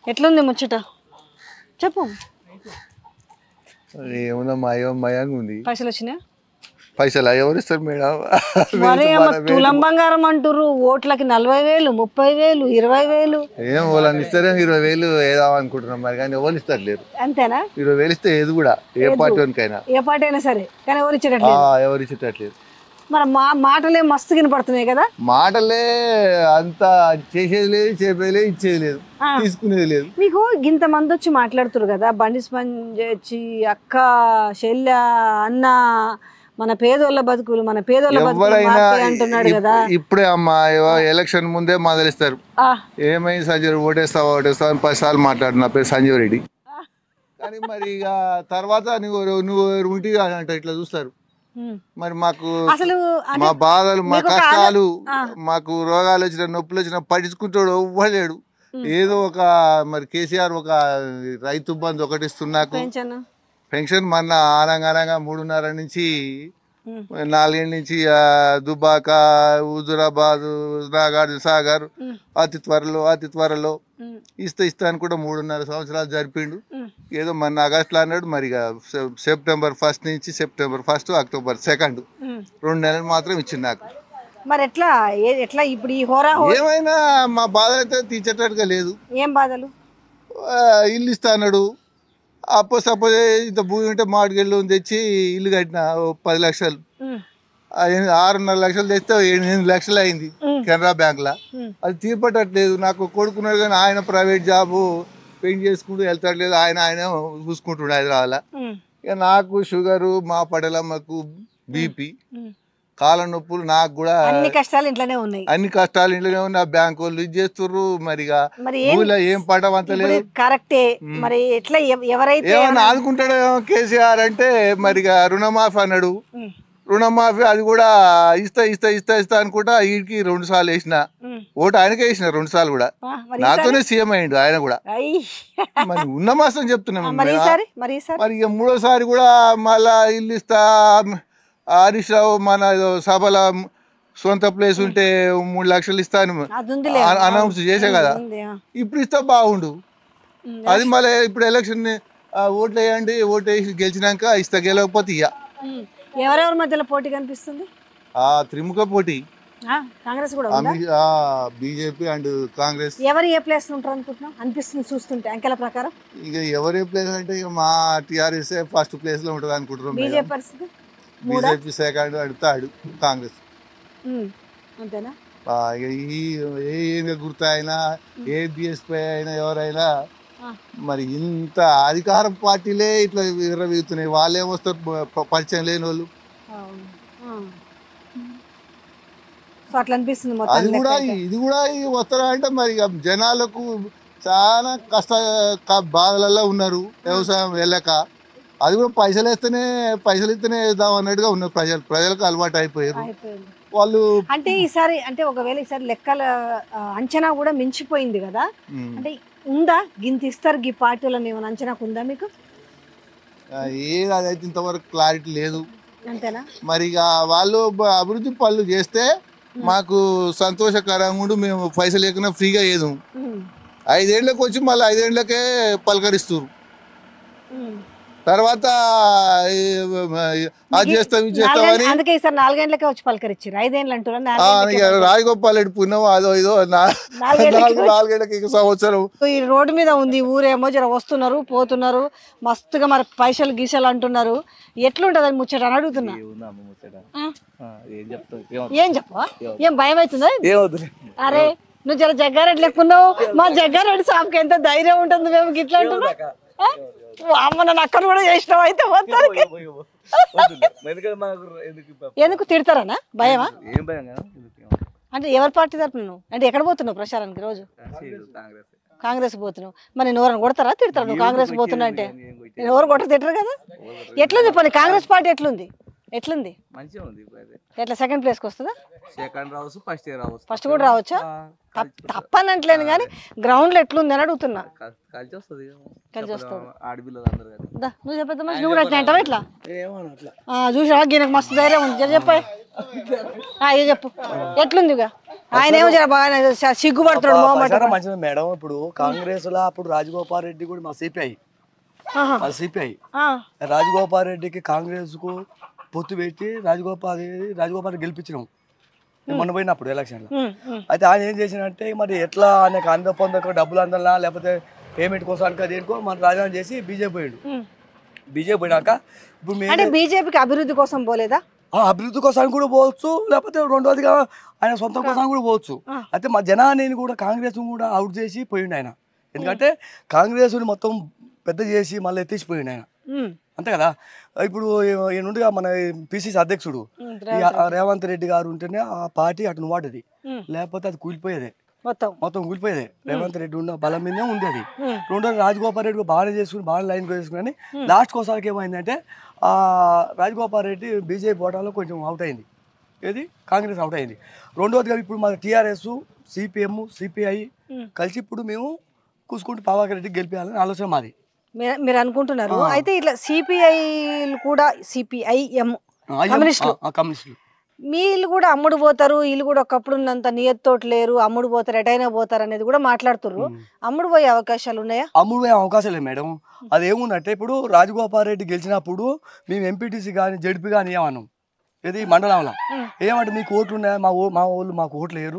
ఎట్లుంది ముచ్చట చెప్పు ఏముందమ్మా అయ్యో మయంగా ఉంది పైసలు వచ్చినాయా పైసలు ఎవరు ఇస్తారు మేడం మరే అమ్మ తులం బంగారం అంటుర్రు ఓట్లకి నలభై వేలు ముప్పై వేలు ఇరవై వేలు ఏం వాళ్ళని ఇస్తారే ఇరవై వేలు ఏదో అనుకుంటున్నాం మరి కానీ ఎవరు ఇస్తారు లేరు అంతేనా ఇరవై వేలు ఇస్తే ఏది కూడా ఏ పార్టీ వానికైనా ఏ పాట అయినా సరే కానీ ఎవరు ఆ, ఇచ్చేటట్లేదు ఎవరు ఇచ్చేటట్లేదు మరి మా మాటలే మస్తు వినపడుతున్నాయి కదా మాటలే అంత చేసేది లేదు చెప్పేది లేదు ఇచ్చేది లేదు ఆ. తీసుకునేది లేదు మీకు ఇంత మంది వచ్చి మాట్లాడుతున్నారు కదా బండి స్పంజి అక్క శల్య అన్న మన పేదోళ్ళ బతుకులు మన పేదోళ్ళ బతుకులు ఎవరైనా మాకే అంటున్నాడు ఇప్- కదా ఇప్పుడే అమ్మా ఎవ- ఎలక్షన్ ముందే మొదలిస్తారు ఆ, ఏమైంది సంజయ్ ఓటేస్తావా ఓటేస్తావా అని పది సార్లు మాట్లాడు నా పేరు సంజీవ్ రెడ్డి కానీ మరి ఇక తర్వాత నువ్వు నువ్వు ఉంటిగా అంట ఇట్లా చూస్తారు ఉమ్. మరి మాకు అసలు అంటే మా బాధలు మా మీకు ఒక ఆలో- కష్టాలు ఆ. మాకు రోగాలు వచ్చిన నొప్పులు వచ్చిన పట్టించుకుంటాడు ఇవ్వలేడు ఏదో ఒక మరి కేసీఆర్ ఒక రైతు బంధు ఒకటి ఇస్తున్నాకు పెన్షన్ పెన్షన్ మొన్న ఆనంగానంగా మూడున్నర నుంచి ఉమ్. నాలుగేళ్ళ నుంచి ఆ, దుబాక హుజురాబాద్ నాగార్జున సాగర్ ఉమ్. అతి త్వరలో అతి త్వరలో ఉమ్. ఇస్తా ఇస్తా అని కూడా మూడున్నర సంవత్సరాలు జరిపిండు ఉమ్. ఏదో మన ఆగస్టులో అన్నాడు మరి ఇక సె- సెప్టెంబర్ ఫస్ట్ నుంచి September first October second um. రెండు నెలలు మాత్రం ఇచ్చింది నాకు మరి ఎట్లా ఏ- ఎట్లా ఇప్పుడు ఈ హోరా హో- ఏమైనా మా బాధ అయితే తీర్చేటట్టుగా లేదు ఏం బాధలు ఆ, ఇల్లు ఇస్తా అన్నాడు అప్పో సపోజ్ ఇంత భూమి ఉంటే మామిడికెళ్ళు తెచ్చి ఇల్లు కట్టిన ఓ పది లక్షలు ఉమ్. ఆ ఎనిమిది- ఆరున్నర లక్షలు తెస్తే ఎనిమిది లక్షలు అయింది ఉమ్. కెనరా బ్యాంక్లో ఉమ్. అది తీర్పట్టట్లేదు నాకు కొడుకున్నాడు కానీ ఆయన ప్రైవేట్ జాబు పెయింట్ చేసుకుంటూ వెళ్తాట్లేదు ఆయన ఆయన చూసుకుంటుండే హైదరాబాద్లో ఉమ్. ఇక నాకు షుగరు మా పడలమ్మకు బీపీ ఉమ్. కాళ్ళ నొప్పులు నాకు కూడా అన్ని కష్టాలు ఇంట్లోనే ఉన్నాయి అన్ని కష్టాలు ఇంట్లోనే ఉన్న బ్యాంక్ వాళ్ళు ఇది చేస్తుర్రు మరి ఇక మరి ఏం ఊళ్ళో ఏం పడవంత ఇప్పుడు లేదు కరెక్టే మరి ఎట్లా ఎవ- ఎవరైతే ఏమన్నా ఆదుకుంటాడో కేసీఆర్ అంటే మరి ఇక రుణమాఫీ అన్నాడు ఉమ్. రుణమాఫీ అది కూడా ఇస్తా ఇస్తా ఇస్తా ఇస్తా అనుకుంటా వీడికి రెండు సార్లు వేసిన ఉమ్. ఓటు ఆయనకే వేసిన రెండు సార్లు కూడా ఆ, మరి నాతోనే సీఎం అయ్యిండు ఆయన కూడా అయ్యి. మరి ఉన్న మాసం చెప్తున్నాం ఆ, మరి ఈసారి మరి ఈసారి మరి ఇక మూడోసారి కూడా మళ్ళా ఇల్లు ఇస్తా హరీష్ రావు మన ఏదో సభల సొంత ప్లేస్ ఉంటే మూడు లక్షలు ఇస్తాను అది ఉందిలే అనౌన్స్ చేసే కదా ఉంది, ఆ. ఇప్పుడు ఇస్తే బాగుండు ఉమ్. అది మళ్ళీ ఇప్పుడు ఎలక్షన్ ఓట్లు వేయండి ఓటు వేసి గెలిచినాక ఇస్తా గెలవకపోతే ఇయ్య ఉమ్. ఎవరెవరి మధ్యలో పోటీ కనిపిస్తుంది ఆ త్రిముఖ పోటీ ఆ, కాంగ్రెస్ కూడా ఉందా బీజేపీ అండ్ కాంగ్రెస్ ఎవరు ఏ ప్లేస్ లో ఉంటారు అనుకుంటున్నాం అనిపిస్తుంది చూస్తుంటే అంకెల ప్రకారం ఇక ఎవరి ప్లేస్ అంటే ఇక మా టీఆర్ఎస్ ఫస్ట్ ప్లేస్ లో ఉంటుంది అనుకుంటున్నాం బీజేపీ పరిస్థితి మూడా BJP second and third Congress um. అంతేనా ఆ, ఇక ఈ ఏ ఏనుగ గుర్తు అయినా ఏ బిఎస్పీ అయినా ఎవరైనా ఆ. మరి ఇంత అధికార పార్టీలే ఇట్లా విర్రవీగుతున్నాయి వాళ్ళు ఏమొస్తారు ప- పరిచయం లేని వాళ్ళు అవును. ఆ. సో అట్లా అనిపిస్తుంది అది మొత్తం కూడా లెక్క అయితే. ఇది కూడా ఈ వస్తారా అంటే మరి ఇక జనాలకు చాలా కష్ట క- బాధలలో ఉన్నారు వ్యవసాయం వెళ్ళక అది కూడా పైసలు వేస్తేనే పైసలు ఇస్తేనే వేద్దాం అన్నట్టుగా ఉన్నారు ప్రజలు ప్రజలకు అలవాటు అయిపోయారు అయిపోయింది వాళ్ళు అంటే ఈసారి అంటే ఒకవేళ ఈసారి లెక్కల ఆ, అంచనా కూడా మించిపోయింది కదా ఉమ్, అంటే ఉందా గింత ఇస్తారు గీ పార్టీలను ఏమైనా అంచనాకు ఉందా మీకు ఆ, ఏది అదైతే ఇంతవరకు క్లారిటీ లేదు అంతేనా మరి ఇక వాళ్ళు బ- అభివృద్ధి పనులు చేస్తే మాకు సంతోషకరంగా ఉండు మేము పైసలు లేకుండా ఫ్రీగా ఏదు ఉమ్. ఐదేళ్లకు వచ్చి మళ్ళీ ఐదేళ్లకే పలకరిస్తారు ఉమ్. తర్వాత ఈ, అది చేస్తాం ఇది చేస్తామని నాలుగేండ్ల- అందుకే ఈసారి నాలుగేండ్లకే వచ్చి పలకరించారు ఐదేండ్లు అంటారు ఆ, ఇక రాజగోపాల్ రెడ్డి పుణ్యం అదో ఇదో నా- నాలుగేళ్లకి నాలుగు నాలుగేళ్ళకి ఇక సంవత్సరం ఈ రోడ్డు మీద ఉంది ఊరేమో జర వస్తున్నారు పోతున్నారు మస్తుగా మరి పైసలు గీసలు అంటున్నారు ఎట్లుంటది అని ముచ్చట అని అడుగుతున్నా ఏముందమ్మ ముచ్చట ఆ? ఆ, ఏం చెప్తావు ఏం ఏం చెప్పవా ఏం భయం అవుతుందా ఏమవుతుంది అరే నువ్వు జర జగ్గారెడ్డి లెక్కున్నావు మా జగ్గారెడ్డి సాపుకి ఎంత ధైర్యం ఉంటుంది మేము గిట్లా అంటున్నావు ఆ? అమ్మ నన్ను అక్కడ కూడా చేసినావు అయితే మొత్తానికి ఎందుకంటే మనకు ఎందుకు ఇప్ప- ఎందుకు తిడతారనా భయమా ఏం భయం కదా ఎందుకు ఏం? అంటే ఎవరి పార్టీ తరపున నువ్వు అంటే ఎక్కడ పోతున్నావు ప్రచారానికి రోజు కాంగ్రెస్ కాంగ్రెస్ కాంగ్రెస్ పోతున్నావు మరి నేను ఎవరైనా కొడతారా తిడతారా నువ్వు కాంగ్రెస్ పోతున్నా అంటే ఏం కొట్టే- నేను ఎవరు కొట్ట తిట్టరు కదా ఎట్లుంది పోనీ కాంగ్రెస్ పార్టీ ఎట్లుంది ఎట్లుంది మంచిగా ఉంది ఇప్పుడు అయితే ఎట్లా సెకండ్ ప్లేస్కి వస్తుందా సెకండ్ రావచ్చు ఫస్ట్ ఇయర్ రావచ్చు ఫస్ట్ కూడా రావచ్చా ఆ, తప్- తప్పనట్లేను కానీ గ్రౌండ్లో ఎట్లుంది అని అడుగుతున్నా కల్- కలిసి వస్తుంది కలిసి వస్తది. ఆడపిల్లలు అందరు కానీ దా, నువ్వు చెప్పేద్దా మనిషి నువ్వు కూడా అట్లా అంటావా ఇట్లా ఏమన్నా అట్లా ఆ, చూసావా ఈయనకు మస్తు ధైర్యం ఉంది జర చెప్పాయి అయ్యో చెప్పు ఎట్లుంది ఇక ఆయన ఏమో జర బాగా సిగ్గుపడుతున్నాడు మొహమాట ప్రచారం మంచిది మేడం ఇప్పుడు కాంగ్రెస్ లో అప్పుడు రాజగోపాల్ రెడ్డి కూడా మా సిపిఐ అది సిపిఐ రాజగోపాల్ రెడ్డికి కాంగ్రెస్ కు పొత్తు పెట్టి రాజగోపాల్ రాజగోపాల్ గెలిపించినాం నేను మొన్న పోయినప్పుడు ఎలక్షన్ లో అయితే ఆయన ఏం చేసినంటే మరి ఎట్లా ఆయనకు అంద పొందక డబ్బులు అందలా లేకపోతే పేమెంట్ కోసం అనుక దేనికో మన రాజీనామా చేసి బీజేపీ పోయాడు బీజేపీ పోయినాక ఇప్పుడు మేము అంటే బీజేపీకి అభివృద్ధి కోసం పోలేదా ఆ అభివృద్ధి కోసం కూడా పోవచ్చు లేకపోతే రెండోదిగా ఆయన సొంతం కోసం కూడా పోవచ్చు అయితే మా జనాన్ని కూడా కాంగ్రెస్ కూడా అవుట్ చేసి పోయిండు ఆయన ఎందుకంటే కాంగ్రెస్ మొత్తం పెద్ద చేసి మళ్ళీ ఎత్తేసిపోయిండు ఆయన ఉమ్, అంతే కదా ఇప్పుడు ఈయనుండిగా మన పిసిసి అధ్యక్షుడు ఉమ్, ఈ ఆ రేవంత్ రెడ్డి గారు ఉంటేనే ఆ పార్టీ అటు వాడది ఉమ్. లేకపోతే అది కూలిపోయేదే మొత్తం మొత్తం కూలిపోయేదే రేవంత్ రెడ్డి ఉన్న బలం మీదే ఉంది అది ఉమ్. రెండోది రాజగోపాల్ రెడ్డి బాగానే చేసుకుని బాగానే లైన్ చేసుకుని లాస్ట్ కోసారికి ఏమైందంటే ఆ రాజగోపాల్ రెడ్డి బీజేపీ ఓటాలో కొంచెం అవుట్ అయింది ఏది కాంగ్రెస్ అవుట్ అయింది రెండోదిగా ఇప్పుడు మా టీఆర్ఎస్ సిపిఎం సిపిఐ ఉమ్. కలిసి ఇప్పుడు మేము కూసుకుంటూ ప్రభాకర్ రెడ్డి గెలిపించాలని ఆలోచన మాది మీరు- మీరు అనుకుంటున్నారు అయితే ఇట్లా సిపిఐ కూడా సిపిఐఎం కమ్యూనిస్టులు. కమ్యూనిస్టులు వీళ్ళు కూడా అమ్ముడు పోతారు వీళ్ళు కూడా ఒకప్పుడు ఉన్నంత నియత్తోటి లేరు అమ్ముడు పోతారు ఎటైనా పోతారు అనేది కూడా మాట్లాడుతుర్రు అమ్ముడు పోయే అవకాశాలు ఉన్నాయా అమ్ముడు పోయే అవకాశం లేదు మేడం అది ఏముందంటే ఇప్పుడు రాజగోపాల్ రెడ్డి గెలిచినప్పుడు మేము ఎంపీటీసీ కానీ జడ్పీ కానీ ఏమన్నాం ఇది మండలంలో ఉం. ఏమంటే మీకు ఓట్లు ఉన్నాయా మా ఊ మా వాళ్ళు మాకు ఓట్లు లేరు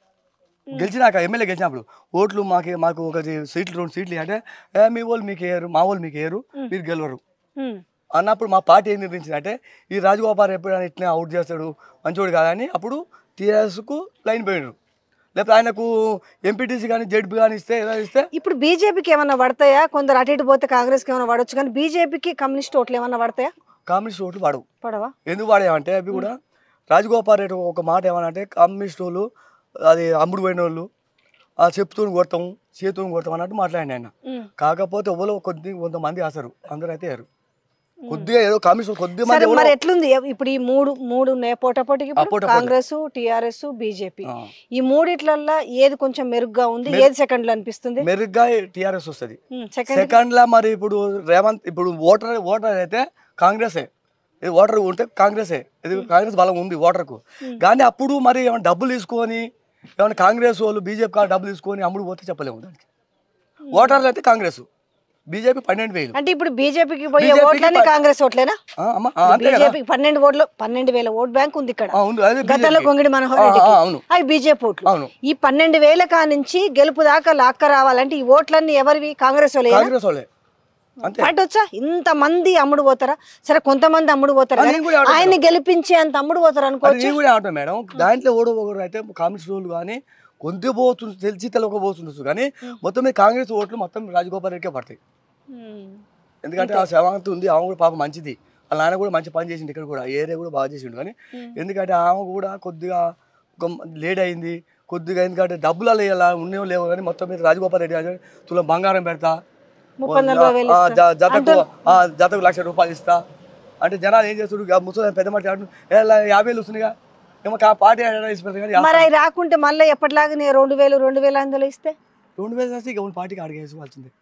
గెలిచినాక ఎమ్మెల్యే గెలిచినప్పుడు ఓట్లు మాకు మాకు ఒక సీట్లు రెండు సీట్లు అంటే ఏ మీ వాళ్ళు మీకు వేయరు మా వాళ్ళు మీకు వేయరు మీరు గెలవరు ఉమ్, అన్నప్పుడు మా పార్టీ ఏం నిర్ణయించిందంటే ఈ రాజగోపాల్ ఎప్పుడైనా ఇట్లా అవుట్ చేస్తాడు మంచోడు కాదని అప్పుడు టీఆర్ఎస్కు లైన్ పోయినారు లేకపోతే ఆయనకు ఎంపీటీసీ కానీ జడ్పీ కానీ ఇస్తే ఏదో ఇస్తే ఇప్పుడు బీజేపీకి ఏమన్నా పడతాయా కొందరు అటు ఇటు పోతే కాంగ్రెస్కి ఏమైనా పడవచ్చు కానీ బీజేపీకి కమ్యూనిస్ట్ ఓట్లు ఏమన్నా పడతాయా కమ్యూనిస్ట్ ఓట్లు పడవు పడవా ఎందుకు వాడేమంటే అవి కూడా రాజగోపాల్ రెడ్డి ఒక మాట ఏమనంటే కమ్యూనిస్ట్ వాళ్ళు అది అమ్ముడు పోయిన వాళ్ళు ఆ చెప్తూ కొడతాం చేతుని కొడతాం అన్నట్టు మాట్లాడండి ఆయన ఉమ్. కాకపోతే ఎవరో కొద్ది కొంతమంది వేస్తారు అందరూ అయితే వేరు కొద్దిగా ఏదో కమ్యూనిస్ట్ కొద్ది మంది సరే ఎవరో మరి ఎట్లుంది ఇప్పుడు ఈ మూడు మూడు ఉన్నాయి పోటాపోటీకి ఇప్పుడు పోటాపోటీ. కాంగ్రెస్ టిఆర్ఎస్ బీజేపీ ఆ. ఈ మూడిట్లల్లో ఏది కొంచెం మెరుగ్గా ఉంది ఏది సెకండ్ లో అనిపిస్తుంది మెరుగ్గా టీఆర్ఎస్ వస్తుంది సెకండ్ సెకండ్ లా మరి ఇప్పుడు రేవంత్ ఇప్పుడు ఓటర్ ఓటర్ అయితే కాంగ్రెసే ఇది ఓటర్ ఉంటే కాంగ్రెసే ఇది కాంగ్రెస్ బలం ఉంది ఓటర్కు కానీ అప్పుడు మరి ఏమైనా డబ్బులు తీసుకొని ఏమైనా కాంగ్రెస్ వాళ్ళు బీజేపీ కాదు డబ్బులు తీసుకొని అమ్ముడు పోతే చెప్పలేము దానికి ఓటర్లు అయితే కాంగ్రెస్ బీజేపీ పన్నెండు వేలు అంటే ఇప్పుడు బీజేపీకి పోయే BJP కి ఓట్లన్నీ ప- కాంగ్రెస్ ఓట్లేనా ఆ, అమ్మ, ఆ, అంతే కదా బీజేపీకి పన్నెండు ఓట్లు పన్నెండు వేల ఓట్ బ్యాంక్ ఉంది ఇక్కడ ఆ, ఉంది అదే గతంలో BJP. కొంగిడి మనోహర్ ఆ, రెడ్డికి ఆ, అవును అవి బీజేపీ ఓట్లు అవును ఈ పన్నెండు వేల కా నుంచి గెలుపు దాకా లాక్క రావాలంటే ఈ ఓట్లన్నీ ఎవరివి కాంగ్రెస్ వాళ్ళే కాంగ్రెస్ వాళ్ళే అంతే పట్టొచ్చా ఇంత మంది అమ్ముడు పోతారా సరే కొంతమంది అమ్ముడు పోతారు అది కానీ నేను కూడా ఆడతాను. ఆయన్ని గెలిపించే అంత అమ్ముడు పోతారు అది అనుకోవచ్చు నేను కూడా ఆడతాను మేడం దాంట్లో ఓడు ఒకరు అయితే కాంగ్రెస్ వాళ్ళు కానీ కొంత పోతుంది తెలిసి తెలవకపోతుండొచ్చు కానీ మొత్తం మీద కాంగ్రెస్ ఓట్లు మొత్తం రాజగోపాల్ రెడ్డికే పడతాయి ఎందుకంటే ఆ సేవంతి ఉంది ఆమె కూడా పాప మంచిది వాళ్ళ నాన్న కూడా మంచి పని చేసిండు ఇక్కడ కూడా ఏరియా కూడా బాగా చేసిండు కానీ ఎందుకంటే ఆమె కూడా కొద్దిగా ఒక లేట్ అయింది కొద్దిగా ఎందుకంటే డబ్బులు అలా ఇలా ఉన్నేం లేవు కానీ మొత్తం మీద రాజగోపాల్ రెడ్డి అంటే తులం బంగారం పెడతా ముప్పై నలభై వేలు ఆ, ఇస్తా. జ- జతకు ఆ, జతకు లక్ష రూపాయలు ఇస్తా అంటే జనాలు ఏం చేస్తారు ముసలి పెద్ద మాట అంటు, ఏ లా- యాభై వేలు వస్తున్నాయిగా ఏమో కా పార్టీ ఇస్తుంది కానీ మరి అవి రాకుంటే మళ్ళీ ఎప్పటిలాగానే రెండు వేలు రెండు వేల అందులో ఇస్తే రెండు వేలు వస్తే ఇక పార్టీకి అడిగేసుకోవాల్సిందే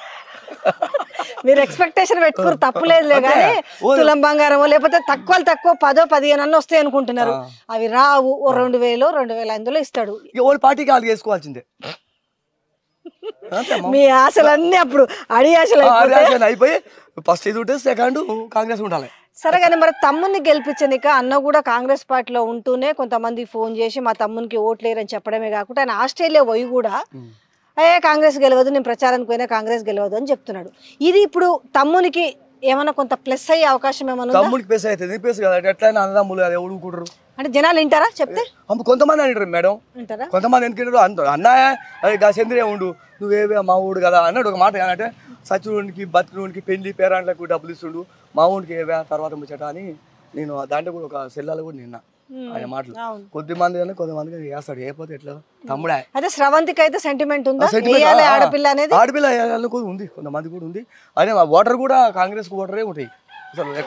మీరు ఎక్స్పెక్టేషన్ పెట్టుకోరు తప్పులేదులే అంతే. కానీ ఓ- తులం బంగారమో లేకపోతే తక్కువ తక్కువ పదో పదిహేను అన్న వస్తాయి అనుకుంటున్నారు ఆ. అవి రావు ఓ రెండు వేలు రెండు వేల అందులో ఇస్తాడు ఇక ఓడి పార్టీకి అడిగేసుకోవాల్సిందే అంతే అమ్మా. మీ ఆశలన్నీ అప్పుడు అడి ఆశలు ఆ, అయిపోతాయి. రేషన్ అయిపోయి ఫస్ట్ ఇది ఉంటే సెకండ్ కాంగ్రెస్ ఉండాలి సరే కానీ మరి తమ్ముని గెలిపించనిక అన్న కూడా కాంగ్రెస్ పార్టీలో ఉంటూనే కొంతమంది ఫోన్ చేసి మా తమ్మునికి ఓట్లు లేరని చెప్పడమే కాకుండా ఆయన ఆస్ట్రేలియా పోయి కూడా ఏ కాంగ్రెస్ గెలవదు నేను ప్రచారానికి పోయినా కాంగ్రెస్ గెలవదు అని చెప్తున్నాడు ఇది ఇప్పుడు తమ్మునికి ఏమైనా కొంత ప్లస్ అయ్యే అవకాశం ఏమైనా ఉందా తమ్ముడికి పేస అవుతుంది పేస కదా ఎట్లయినా అన్నదమ్ములు అది ఎవడు ఊరుకుంటారు అంటే జనాలు వింటారా చెప్తే అమ్మ కొంతమంది అంటారు మేడం వింటారా కొంతమంది ఎందుకంటారు అంత అన్నయ్య అది గా చంద్రే ఉండు నువ్వేవే మా ఊడు కదా అన్నాడు ఒక మాట అంటే సచివునికి బతుకునికి పెళ్లి పేరాంట్లకు డబ్బులు ఇస్తుండు మా ఊడికి ఏవే తర్వాత ముచ్చట అని నేను దాంట్లో కూడా ఒక సెల్లాలు కూడా నిన్న ఆయన మాటలు అవును కొద్ది మంది కానీ కొంతమంది వేస్తాడు ఏపోతే ఎట్లా తమ్ముడే అదే స్రవంతికి అయితే సెంటిమెంట్ ఉందా ఆ sentiment, వేయాలి ఆ, ఆడపిల్ల అనేది ఆడపిల్ల వేయాలని కూడా ఉంది కొంతమంది కూడా ఉంది అదే మా ఓటర్ కూడా కాంగ్రెస్ ఓటరే ఉంటాయి అసలు ఎక్కువ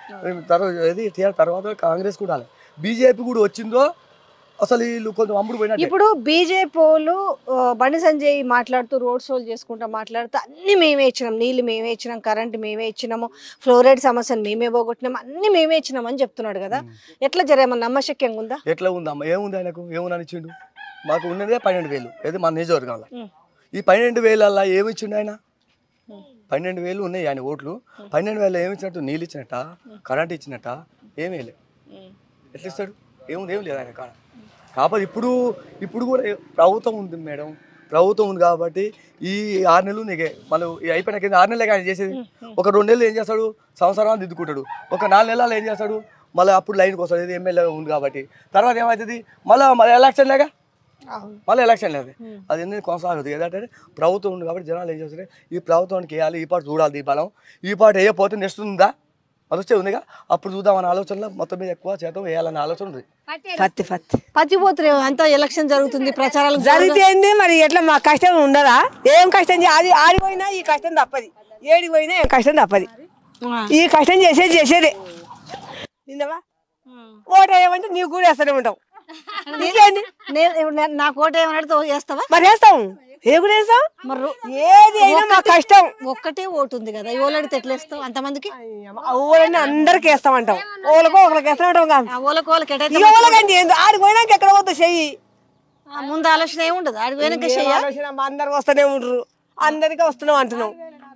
తర్వాత ఇది టీఆర్ తర్వాత కాంగ్రెస్ కూడా బీజేపీ కూడా వచ్చిందో అసలు వీళ్ళు కొంచెం అమ్ముడు పోయినట్టే ఇప్పుడు బీజేపీ వాళ్ళు ఆ, బండి సంజయ్ మాట్లాడుతూ రోడ్ షోలు చేసుకుంటా మాట్లాడుతూ అన్ని మేమే ఇచ్చినాం నీళ్లు మేమే ఇచ్చినాం కరెంట్ మేమే ఇచ్చినాము ఫ్లోరైడ్ సమస్యను మేమే పోగొట్టినాం అన్ని మేమే ఇచ్చినాం అని చెప్తున్నాడు కదా ఎట్లా జరేమన్నా నమ్మశక్యంగా ఉందా ఎట్లా ఉందమ్మా ఏముంది ఆయనకు ఏముందని ఇచ్చిండు మాకు ఉన్నదే పన్నెండు వేలు ఏది మన నియోజకవర్గంలో ఉం. ఈ పన్నెండు వేలల్లా ఏమి ఇచ్చిండు ఆయన ఉం. పన్నెండు వేలు ఉన్నాయి ఆయన ఓట్లు పన్నెండు వేలు ఏమి ఇచ్చినట్టు నీళ్ళు ఇచ్చినట్ట కరెంట్ ఇచ్చినట్ట ఏమీ లేదు ఎట్లా ఇస్తాడు ఏముంది ఏం లేదు ఆయన కాడ కాకపోతే ఇప్పుడు ఇప్పుడు కూడా ప్రభుత్వం ఉంది మేడం ప్రభుత్వం ఉంది కాబట్టి ఈ ఆరు నెలలు నీకే మళ్ళీ ఈ అయిపోయిన కింద ఆరు నెలలే ఆయన చేసేది ఒక రెండు నెలలు ఏం చేస్తాడు సంవత్సరం దిద్దుకుంటాడు ఒక నాలుగు నెలలు ఏం చేస్తాడు మళ్ళీ అప్పుడు లైన్కి వస్తాడు ఇది ఎమ్మెల్యే ఉంది కాబట్టి తర్వాత ఏమవుతుంది మళ్ళీ మళ్ళీ ఎలక్షన్ లేక అవును మళ్ళీ ఎలక్షన్ లేదు ఉం. అది ఎందుకు కొనసాగుతుంది ఏంటంటే ప్రభుత్వం ఉంది కాబట్టి జనాలు ఏం చేస్తారు ఈ ప్రభుత్వానికి వేయాలి ఈ పాట చూడాలి ఈ బలం ఈ పాట వేయకపోతే నెక్స్ట్ ఉందా అది వచ్చే ఉందిగా అప్పుడు చూద్దామనే ఆలోచనలో మొత్తం మీద ఎక్కువ శాతం వేయాలనే ఆలోచన ఉంది పత్తి పత్తి పతిపోతురు అంతా ఎలక్షన్ జరుగుతుంది ప్రచారాలు జరిగితే ఏంది మరి ఎట్లా మా కష్టం ఉండదా ఏం కష్టం చే- అది ఆడిపోయినా ఈ కష్టం తప్పది ఏడికి పోయినా ఏం కష్టం తప్పది ఈ కష్టం చేసేది చేసేదే నిన్నవా ఓటు వేయమంటే నీకు కూడా వేస్తూనే ఉంటాం నీకేంది నేను ఇప్పుడు నేను- నా కోట ఏమన్నా చేస్తావా మరి వేస్తాం ఏ కూడా వేస్తాం మరి రో- ఏది అయినా మా కష్టం ఒక్కటే ఓటు ఉంది కదా ఓలాడితే ఎట్లా వేస్తావు అంతమందికి ఊళ్ళని అందరికి వేస్తాం అంటాం ఓళ్ళకో ఒకరికి వేస్తాం అంటాం కాదు ఆ ఓలకు ఓలకి ఎటైతే ఇక ఓళ్ళకంటే ఏంది ఆడికి పోయినాక ఎక్కడ పోతా చెయ్యి ఆ ముందు ఆలోచన ఏమి ఉండదు ఆడికి పోయినాక ఏం చెయ్య ఆలోచన మా అందరికి వస్తూనే ఉంటారు అందరికి వస్తున్నాం అంటున్నాం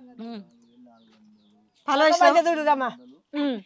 ఫలో మంచిగా చూడుదమ్మా ఉమ్.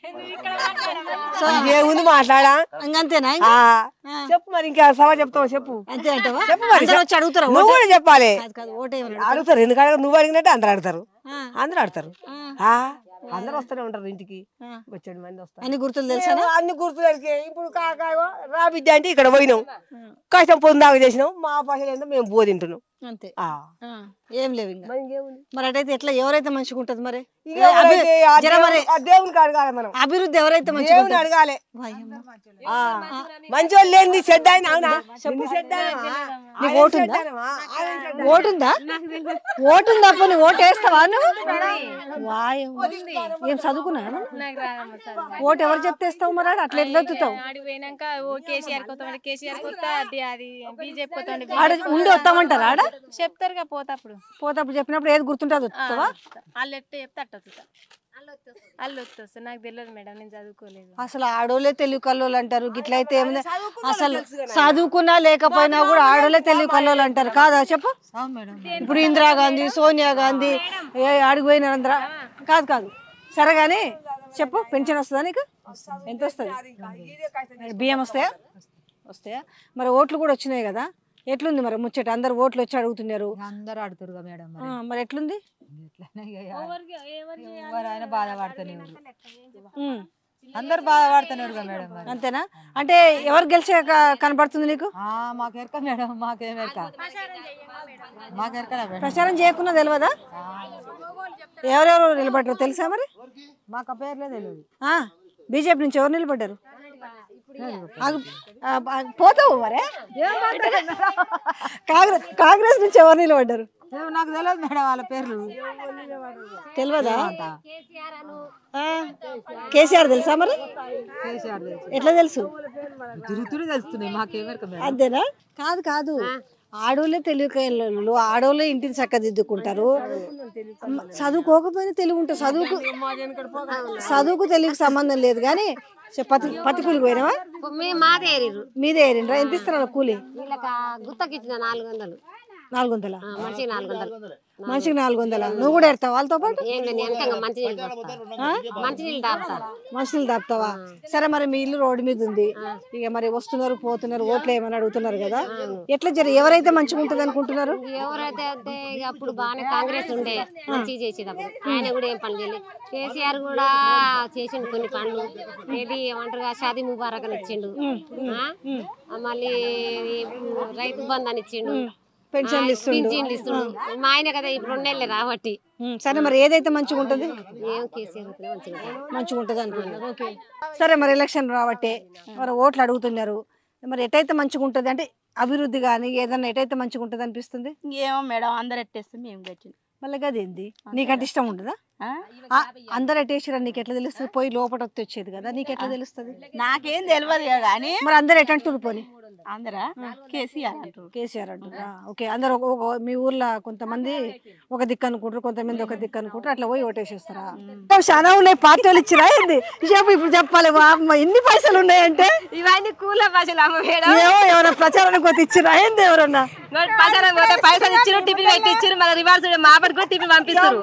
ఏముంది మాట్లాడా ఇంకంతేనా ఆ, చెప్పు మరి ఇంకా సభ చెప్తావు చెప్పు అంతే అంటావా చెప్పు మరి అందరూ వచ్చి అడుగుతారా నువ్వు కూడా చెప్పాలి కాదు కాదు ఓటేమన్నా అడుగుతారు ఎందుకంటే నువ్వు అడిగినట్టు అందరు అడుగుతారు ఆ. అందరు ఆడతారు ఆ. అందరు వస్తూనే ఉంటారు ఇంటికి ఆ. వచ్చాడు మంది వస్తారు అన్ని గుర్తులు తెలుసా ఏమో అన్ని గుర్తులకి ఇప్పుడు కాక రా బిడ్డ అంటే ఇక్కడ పోయినాం కష్టం పొందాక చేసినాం మా భాషలో ఏందో మేము బోధింటున్నాం అంతే ఆ. ఆ. ఏం లేవు ఇంకా మరి ఇంకేముంది? మరి అటైతే ఎట్లా ఎవరైతే మంచిగా ఉంటది మరి ఇక ఏ, అభి- ఎవరైతే ఆ జర మరి దేవుని- ఆ దేవునికి అడగాలి మనం అభివృద్ధి ఎవరైతే మంచిగా దేవుని ఉంటది అడగాలి వాయమ్మ. ఆ. మంచోళ్ళు లేనిది చెడ్డ ఆయన అవునా ఎన్ని చెడ్డ ఆయనవా? నీకు ఆయన ఓటు చెడ్డ ఉందా? ఆయనవా? ఆయన చెడ్డ ఓటుందా ఓటుందా పోనీ ఓటు వేస్తావా నువ్వు వాయమ్మ. ఏం చదువుకున్నా నాకు రాదమ్మ చదువు. ఓటు ఎవరు చెప్తేస్తావు మరి ఆడ అట్లా ఎట్లా ఎత్తుతావు ఆడికి పోయినాక ఓ కేసీఆర్ కొత్త కేసీఆర్ కొత్త అది అది బీజేపీ కొత్త ఆడ ఉండి వస్తామంటారా ఆడ చెప్తారుగా పోతప్పుడు పోతప్పుడు చెప్పినప్పుడు ఏది గుర్తుంటే అది వస్తావా వాళ్ళు ఎట్ట చెప్తే అట్ట వస్తుందా వాళ్ళు వస్తుంది నాకు తెలియదు మేడం నేను చదువుకోలేదు అసలు ఆడోళ్ళే తెలివి కల్లోలు అంటారు గిట్లయితే ఏమైంది అసలు చదువుకున్నా లేకపోయినా కూడా ఆడోళ్ళే తెలివి కల్లోలు అంటారు కాదా చెప్పు ఇప్పుడు ఇందిరాగాంధీ సోనియా గాంధీ ఏ ఆడికి పోయిన అందర కాదు కాదు సరే కానీ చెప్పు పెన్షన్ వస్తుందా నీకు ఎంత వస్తుంది బియ్యం వస్తాయా వస్తాయా మరి ఓట్లు కూడా వచ్చినాయి కదా ఎట్లుంది మరి ముచ్చట అందరు ఓట్లు వచ్చి అడుగుతున్నారు అందరూ ఆడుతురుగా మేడం ఆ, మరి మరి ఎట్లుంది ఇట్లనే ఇక ఎవరైనా బాధపడుతూనే ఉన్నారు ఉమ్, అందరు బాధపడుతున్నారుగా మేడం మరి అంతేనా అంటే ఎవరు గెలిచే క- కనబడుతుంది నీకు ఆ, మాకు ఎరక మేడం మాకేం ఎరక మాకు ఎరకలా మేడం ప్రచారం చేయకున్నా తెలియదా ఎవరెవరు నిలబడ్డారు తెలుసా మరి మాకు ఆ పేర్లే తెలియదు ఆ బీజేపీ నుంచి ఎవరు నిలబడ్డారు ఆగు. ఆ, ఆ, పోతావు మరే కాంగ్రెస్ కాంగ్రెస్ నుంచి ఎవరు నిలబడ్డారు ఏమో నాకు తెలియదు మేడం వాళ్ళ పేర్లు తెలియదా ఆ, కేసీఆర్ తెలుసా మరి కేసీఆర్ తెలుసు ఎట్లా తెలుసు తిరుగుతురు తెలుస్తున్నాయి మాకేం ఎరక మేడం అంతేనా కాదు కాదు ఆడోళ్ళే తెలివికలు ఆడోళ్ళే ఇంటిని చక్కదిద్దుకుంటారు మ- చదువుకోకపోయినా తెలివి ఉంటుంది చదువుకు చదువుకు తెలివికి సంబంధం లేదు కానీ చె- పత్తి పత్తి కూలికి పోయినావా మేము మాదే ఏరిర్రు మీదే ఏరిండ్రా ఎంత ఇస్తున్నారు కూలి వీళ్ళకి గుత్తకి ఇచ్చిన నాలుగు వందలు నాలుగు వందల ఆ, మనిషికి నాలుగు వందలు మనిషికి నాలుగు వందల నువ్వు కూడా ఎడతావు వాళ్ళతో పాటు ఏం లేదు నేను వెనకంగా మంచి నీళ్ళు పోస్తా మంచి నీళ్ళు తాపుతా మనుషులు దాపుతావా సరే మరి మీ ఇల్లు రోడ్డు మీద ఉంది ఇక మరి వస్తున్నారు పోతున్నారు ఓట్లు ఏమని అడుగుతున్నారు కదా ఎట్లా జరి ఎవరైతే మంచిగా ఉంటుంది అనుకుంటున్నారు ఎవరైతే అయితే ఇక అప్పుడు బాగానే కాంగ్రెస్ ఉండే మంచిగా చేసేది అప్పుడు ఆయన కూడా ఏం పని చేయలేదు కేసీఆర్ కూడా చేసిండు కొన్ని పనులు ఏది ఏమంటారు షాదీ ముబారక్ అని ఇచ్చిండు ఆ? ఆ, మళ్ళీ ఈ రైతు బంధు అని ఇచ్చిండు పెన్షన్లు ఇస్తుండు పింఛన్లు ఇస్తుండు మా ఆయన కదా ఇప్పుడు రెండేళ్ళే రాబట్టి ఉమ్, సరే మరి ఏదైతే మంచిగా ఉంటుంది ఏం కేసీఆర్ అయితే మంచిగా ఉంటుంది. మంచిగా ఉంటుంది అనుకుంటున్నారు ఓకే సరే మరి ఎలక్షన్ రాబట్టే మరి ఓట్లు అడుగుతున్నారు మరి ఎటైతే మంచిగా ఉంటుంది అంటే అభివృద్ధి కానీ ఏదన్నా ఎటైతే మంచిగా ఉంటుంది అనిపిస్తుంది ఏమో మేడం అందరు ఎట్టేస్తే మేము గచ్చింది మళ్ళీ గదేంది నీకంటే ఇష్టం ఉండదా ఆ, అందరు ఎట్టేసారు నీకు ఎట్లా తెలుస్తుంది పోయి లోపల వస్తే వచ్చేది కదా నీకు ఎట్లా తెలుస్తుంది నాకేం తెలియదు కానీ మరి అందరు ఎట్టంటారు పోని అందరా కేసీఆర్ అంటారు కేసీఆర్ అంటారా ఓకే అందరు ఒక- ఒక- మీ ఊర్లో కొంతమంది ఒక దిక్కు అనుకుంటారు కొంతమంది ఒక దిక్కు అనుకుంటారు అట్లా పోయి ఓటేసేస్తారా చాలా ఉన్నాయి పార్టీలు ఇచ్చిరా ఏంది చెప్పు ఇప్పుడు చెప్పాలి వామ్మ, ఎన్ని పైసలు ఉన్నాయంటే ఇవన్నీ కూల భాషలు అమ్మ మేడం ఏమో ఎవరైనా ప్రచారానికి పోతే ఇచ్చిరా ఏంది ఎవరన్నా పైసలు పోతే పైసలు ఇచ్చారు టిఫిన్ పెట్టి ఇచ్చారు మళ్ళీ రివార్డ్స్ మాపడి కూడా టిఫిన్ పంపిస్తారు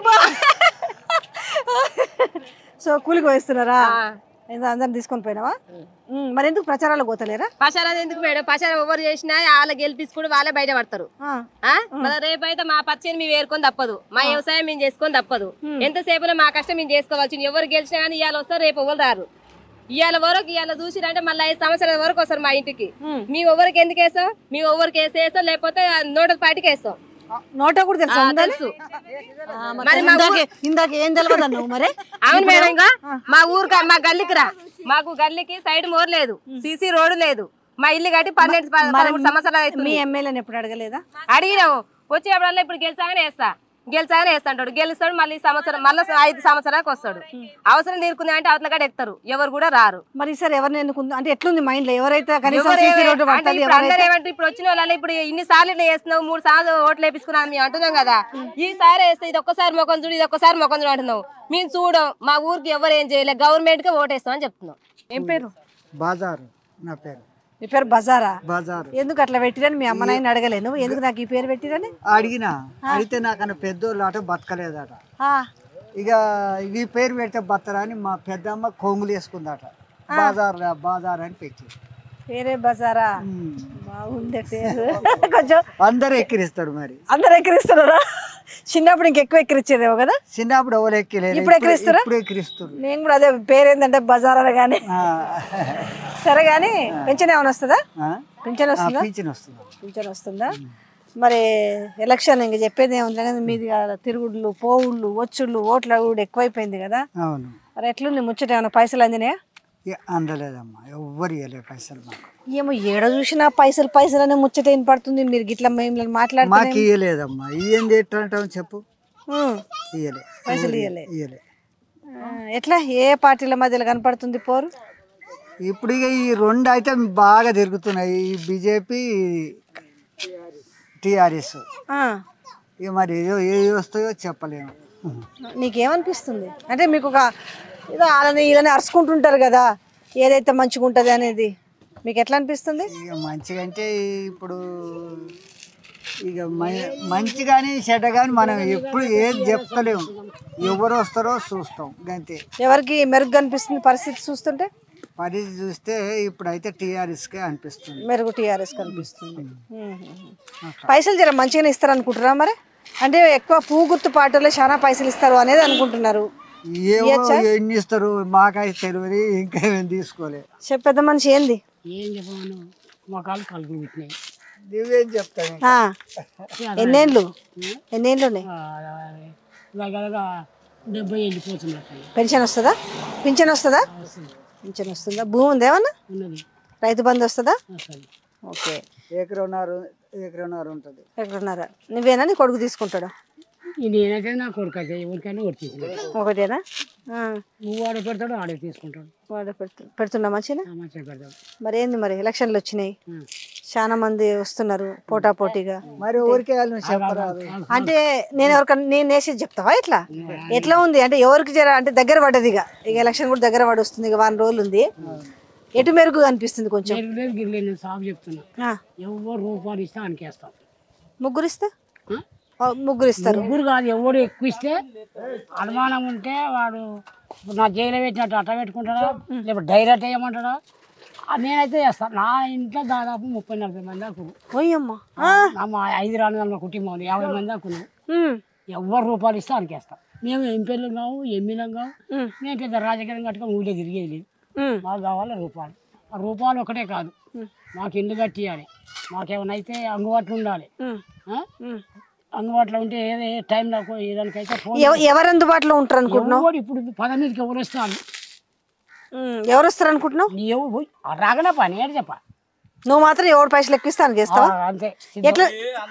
సో కూలికి వేస్తున్నారా ఏందో అందరం తీసుకొని పోయినావా ఉమ్, మరి ఎందుకు ప్రచారాలకు పోతలేరా పశారం ఎందుకు మేడం పశారం ఎవరు చేసినా వాళ్ళ గెలిపించుకుని వాళ్ళే బయట పడతారు ఆ, ఆ? మళ్ళీ రేపు అయితే మా పచ్చని మేము ఏరుకొని తప్పదు మా వ్యవసాయం మేము చేసుకొని తప్పదు ఎంతసేపు మా కష్టం మేము చేసుకోవాల్సింది ఎవరు గెలిచినా కానీ ఇవాళ వస్తారు రేపు ఎవరు రారు ఇవాళ వరకు ఇవాళ చూసిరంటే మళ్ళీ ఐదు సంవత్సరాల వరకు వస్తారు మా ఇంటికి మీ ఎవరికి ఎందుకు వేస్తాం మీ ఎవరికి వేసి వేస్తాం లేకపోతే నోటల పాటికి వేస్తాం నోటా కూడా తెలుసా ఆ, ఉందని? తెలుసు ఆ, మరి మరి మా ఇందాకే ఇందాక ఏం తెలియదు నువ్వు మరి అవును మేడం ఇంకా మా ఊరు మా గల్లీకి రా మాకు గల్లీకి సైడ్ మోర్ లేదు సీసీ రోడ్డు లేదు మా ఇల్లు కట్టి పన్నెండు ప- పదమూడు సంవత్సరాలు మీ అవుతుంది ఎమ్మెల్యేని ఎప్పుడు అడగలేదా అడిగినాము వచ్చినప్పుడల్లా ఇప్పుడు గెలిచాగానే వేస్తా గెలిచాగానే వేస్తా అంటాడు గెలుస్తాడు మళ్ళీ ఈ సంవత్సరం మళ్ళీ ఐదు సంవత్సరాలకు వస్తాడు అవసరం తీరుకుంది అంటే అవతల కాడ ఎక్కుతారు ఎవరు కూడా రారు మరి ఈసారి ఎవరిని ఎన్నుకుంది అంటే ఎట్లుంది మైండ్ లో ఎవరైతే కనీసం ఎవరు సీసీ ఏమే- రోడ్డు అంటే పడుతుంది ఇప్పుడు అందరూ ఎవరైతే ఏమంటారు ఇప్పుడు వచ్చిన వాళ్ళు ఇప్పుడు ఇన్ని సార్లు ఇట్లా చేస్తున్నావు మూడు సార్లు ఓట్లు వేపించుకున్నాను మేము అంటున్నాం కదా ఈసారి వేస్తే ఇది ఒక్కసారి మొఖం చూడు ఇది ఒక్కసారి మొఖం చూడు అంటున్నావు మేము చూడం మా ఊరికి ఎవరు ఏం చేయలేదు గవర్నమెంట్ కి ఓటేస్తాం అని చెప్తున్నాం ఏం పేరు బాజారు నా పేరు మీ పేరు బజారా బాజారు ఎందుకు అట్లా పెట్టిరని మీ అమ్మ నాయన అడగలే నువ్వు ఎందుకు నాకు ఈ పేరు పెట్టిరని అడిగిన అడిగితే నాకన్నా పెద్దోళ్ళు అట బతకలేదట ఆ, ఇక ఈ పేరు పెడితే బతరా అని మా పెద్దమ్మ కొంగులు వేసుకుందట బాజార్ బాజార్ అని పెట్టి పేరే బజారా బాగుంది పేరు కొంచెం అందరూ ఎక్కిరిస్తారు మరి అందరు ఎక్కిరిస్తున్నారా చిన్నప్పుడు ఇంకెక్కువ ఎక్కిరిచ్చేదేమో కదా చిన్నప్పుడు ఎవరు ఎక్కిలేదు ఇప్పుడు ఎక్కిరిస్తారా? ఇప్పుడు ఎక్కిరిస్తారు నేను కూడా అదే పేరు ఏంటంటే బజార్ అనగానే ఆ. సరే కానీ పెన్షన్ ఏమైనా వస్తుందా ఆ? పెన్షన్ ఆ, వస్తుందా పింఛన్ వస్తుంది పింఛన్ వస్తుందా మరి ఎలక్షన్ ఇంక చెప్పేది ఏముంది కానీ మీది కాదు, తిరుగుళ్ళు పోవుళ్ళు వచ్చుళ్ళు ఓట్ల కూడా ఎక్కువైపోయింది కదా అవును మరి ఎట్లుంది ముచ్చట ఏమైనా పైసలు అందినాయా ఇక అందలేదమ్మా ఎవ్వరు ఇవ్వలేదు పైసలు మాకు ఏమో ఏడ చూసినా పైసలు పైసలు అనే ముచ్చట ఏం పడుతుంది మీరు గిట్లా మేము మాకు మాట్లాడుతున్నాం ఇవ్వలేదమ్మా ఇయ్యంది ఎట్లంటావు చెప్పు ఇయ్యలే పైసలు ఇయ్యలే. ఇయ్యలే ఎట్లా ఏ పార్టీల మధ్యలో కనపడుతుంది పోరు ఇప్పుడు ఇక ఈ రెండు అయితే బాగా తిరుగుతున్నాయి ఈ బీజేపీ టిఆర్ఎస్ ఆ, ఇక మరి ఏదో ఏది వస్తాయో చెప్పలేము నీకేమనిపిస్తుంది అంటే మీకు ఒక ఏదో వాళ్ళని వీళ్ళని అరుచుకుంటుంటారు కదా ఏదైతే మంచిగా ఉంటుంది అనేది మీకు ఎట్లా అనిపిస్తుంది ఇక మంచిగా అంటే ఇప్పుడు ఇక మ- మంచి కానీ చెడ్డ కానీ మనం ఎప్పుడు ఏది చెప్తలేము ఎవరు వస్తారో చూస్తాం అంతే ఎవరికి మెరుగ్గా అనిపిస్తుంది పరిస్థితి చూస్తుంటే పరిస్థితి చూస్తే ఇప్పుడైతే టీఆర్ఎస్కే అనిపిస్తుంది మెరుగు టీఆర్ఎస్ కనిపిస్తుంది పైసలు జర మంచిగానే ఇస్తారు అనుకుంటారా మరి అంటే ఎక్కువ పువ్వు గుర్తు పాటలో చాలా పైసలు ఇస్తారు అనేది అనుకుంటున్నారు ఏమో ఎన్ని ఇస్తారు మాకైతే తెలియదు ఇంకా ఏమేమి తీసుకోలే చెప్ప పెద్ద మనిషి ఏంది ఏం చెప్పమను మొఖాలు కలుపు పెట్టినాయి నువ్వేం చెప్తావు ఆ, ఎన్నేళ్ళు ఎన్నేళ్ళు ఉన్నాయి దగ్గరగా డెబ్బై వెళ్ళిపోతున్నట్టు పెన్షన్ వస్తుందా పింఛన్ వస్తుందా పింఛన్ వస్తుందా భూమి ఉందా ఏమన్నా ఉన్నది రైతు బంధు వస్తుందా అసలు ఓకే ఎకరన్నర ఎకరన్నర ఉంటుంది ఎక్కడున్నారా నువ్వేనా నీ కొడుకు తీసుకుంటాడా ఇది నేనైతే నా కొడుకు అయితే ఎవరికైనా ఒకటి తీసుకుంటాడు ఒకటేనా ఆ, నువ్వు ఆడ పెడతాడు ఆడే తీసుకుంటాడు వాడు పెడుతు పెడుతున్నా మంచిగా ఆ మంచిగా పెడతాడు మరి ఏంది మరి ఎలక్షన్లు వచ్చినాయి ఉం. చాలా మంది వస్తున్నారు పోటా పోటీగా మరి ఊరికే వాళ్ళు చెప్పరాదు అంటే నేను ఎవరికన్నా నేను వేసేది చెప్తావా ఎట్లా ఎట్లా ఉంది అంటే ఎవరికి జర అంటే దగ్గర పడ్డది ఇక ఇక ఎలక్షన్ కూడా దగ్గర పడి వస్తుంది ఇక వారం రోజులు ఉంది ఎటు మెరుగు అనిపిస్తుంది కొంచెం లేదు లేదు గిర్లేదు నేను సాగు చెప్తున్నా ఆ, ఎవరు రూపాయలు ఇస్తే అనికేస్తాం ముగ్గురు ఇస్తే ఆ, ముగ్గురు ఇస్తారు ముగ్గురు కాదు ఎవడు ఎక్కువ ఇస్తే అనుమానం ఉంటే వాడు ఇప్పుడు నా జైలు పెట్టినట్టు అట్ట పెట్టుకుంటాడా లేకపోతే డైరెక్ట్ వేయమంటాడా ఆ, నేనైతే చేస్తాను నా ఇంట్లో దాదాపు ముప్పై నలభై మంది దాకా ఉన్నారు. ఓయమ్మా నా మా ఐదు రాను వందల కుటుంబం ఉంది యాభై మంది దాకా ఉన్నారు. ఉమ్, ఎవరు రూపాయలు ఇస్తే అనికేస్తాం మేము ఎంపీలు కావు ఎమ్మెల్యేలు కావు ఉమ్. మేము పెద్ద రాజకీయం కట్టుకొని ఊళ్ళో తిరిగేది లేదు ఉమ్. మాకు కావాలి రూపాయలు ఆ రూపాయలు ఒకటే కాదు మాకు ఇల్లు కట్టియాలి మాకేమైనా అయితే అందుబాటులో ఉండాలి ఉమ్, ఆ? ఉమ్. అందుబాటులో ఉంటే ఏదో ఏ టైంలో ఏదానికైతే ఫోన్ ఎవ- ఎవరు అందుబాటులో ఉంటారు అనుకుంటున్నావు ఎవడు ఇప్పుడు పద మీదకి ఎవరు వస్తాను ఉమ్, ఎవరు వస్తారు అనుకుంటున్నావు నీ ఎవరు పోయి రాగనా పని ఏడు చెప్ప నువ్వు మాత్రం ఎవరు పైసలు ఎక్కిస్తాను చేస్తావా ఆ, అంతే ఎట్లా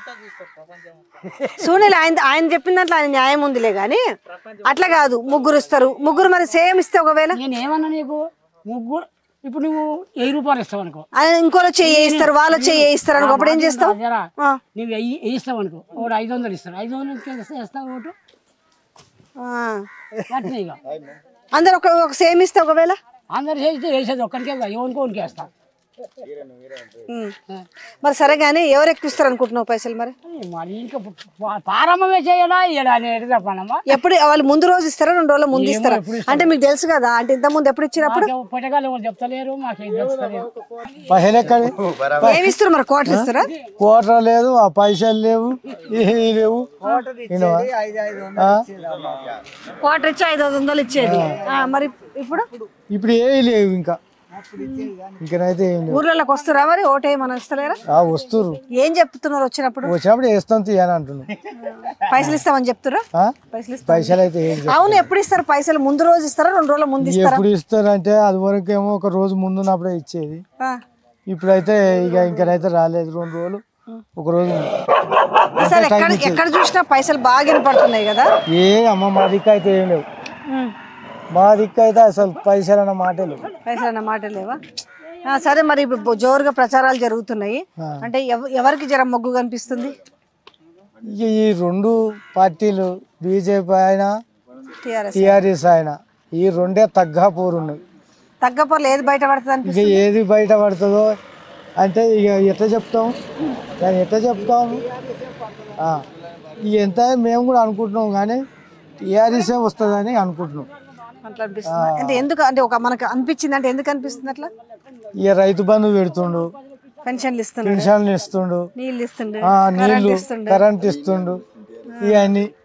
సునీల్ ఆయన ఆయన చెప్పిన దాంట్లో ఆయన న్యాయం ఉందిలే గాని అట్లా కాదు ముగ్గురు ఇస్తారు ముగ్గురు మరి సేమ్ ఇస్తే ఒకవేళ నేను ఏమన్నా నీకు ముగ్గురు ఇప్పుడు నువ్వు వెయ్యి రూపాయలు ఇస్తావు అనుకో ఆయన ఇంకోలో చెయ్యి ఇస్తారు వాళ్ళ చెయ్యి ఇస్తారు అనుకో అప్పుడు ఏం చేస్తావు జరా, ఆ. నువ్వు వెయ్యి వేయిస్తావు అనుకో ఒకటి ఐదు వందలు ఇస్తాడు ఐదు వందలు వేస్తావు ఒకటి ఆ. అట్నే ఇక అందరు ఒక ఒక సేమ్ ఇస్తే ఒకవేళ అందరు చేస్తే వేసేది ఒక్కడికే కాదు ఎవరికి ఒకరికి వేస్తా ఉమ్. మరి సరే కానీ ఎవరు ఎక్కిస్తారు అనుకుంటున్నావు పైసలు మరి మరి ఇంకా పా- ప్రారంభమే చేయడా ఇయ్యడా అనేది చెప్పనమ్మా ఎప్పుడు వాళ్ళు ముందు రోజు ఇస్తారా రెండు రోజుల ముందు ఏమో ఇస్తారా ఎప్పుడు అంటే మీకు తెలుసు కదా అంటే ఇంత ముందు ఎప్పుడు ఇచ్చినప్పుడు పుట్టగాలు ఎవరు చెప్తలేరు మాకేం తెలుస్తలేదు పైసలు ఎక్కడి ఏమి ఇస్తారు మరి కోట్లు ఇస్తారా కోట్ర లేదు ఆ పైసలు లేవు ఇవి లేవు వినవా? ఆ? కోటర్ ఇచ్చి ఐదు వందలు ఇచ్చేది ఆ, మరి ఇప్పుడు ఇప్పుడు ఏ లేవు ఇంకా ఇంకనైతే ఏం లేవు ఊర్లలోకి వస్తారా మరి ఓటు ఏమని వస్తలేరా ఆ వస్తుర్రు ఏం చెప్తున్నారు వచ్చినప్పుడు వచ్చినప్పుడు వేస్తాం తీయని అంటున్నాం పైసలు ఇస్తామని చెప్తురా ఆ? పైసలు ఇస్తా పైసలు అయితే ఏం చెప్పు. అవును ఎప్పుడు ఇస్తారు పైసలు ముందు రోజు ఇస్తారా రెండు రోజుల ముందు ఇస్తారా ఎప్పుడు ఇస్తారంటే అది వరకు ఏమో ఒక రోజు ముందున్నప్పుడే ఇచ్చేది ఆ. ఇప్పుడైతే ఇక ఇంకనైతే రాలేదు రెండు రోజులు ఒక రోజు సరే ఎక్కడ ఎక్కడ చూసినా పైసలు బాగా వినపడుతున్నాయి కదా ఏ అమ్మ మా దిక్కు అయితే ఏం లేవు ఉమ్. మా దిక్కు అయితే అసలు పైసలు అన్న మాటే లేవు పైసలు అన్న మాట లేవా ఆ, సరే మరి ఇప్పుడు బొ- జోరుగా ప్రచారాలు జరుగుతున్నాయి ఆ. అంటే ఎవ- ఎవరికి జర మొగ్గు కనిపిస్తుంది ఇక ఈ రెండు పార్టీలు బీజేపీ ఆయన టిఆర్ఎస్ టిఆర్ఎస్ ఆయన ఈ రెండే తగ్గ పోరున్నాయి తగ్గపోర్లు ఏది బయట పడుతుంది ఇక అనిపిస్తుంది ఏది బయట పడుతుందో అంటే ఇక ఎట్లా చెప్తాం దాన్ని ఎట్లా చెప్తాం ఆ, ఇక ఎంత మేము కూడా అనుకుంటున్నాం కానీ టీఆర్ఎస్ఏ వస్తుందని అనుకుంటున్నాం అట్లా అనిపిస్తుంది అంటే ఎందుకు అంటే ఒక మనకు అనిపించింది అంటే ఎందుకు అనిపిస్తుంది అట్లా ఇక రైతు బంధు పెడుతుండు పెన్షన్లు ఇస్తున్నాడు పెన్షన్లు ఇస్తుండు నీళ్ళు ఇస్తుండు ఆ, కరెంట్ నీళ్లు ఇస్తుండు కరెంట్ ఇస్తుండు ఇవన్నీ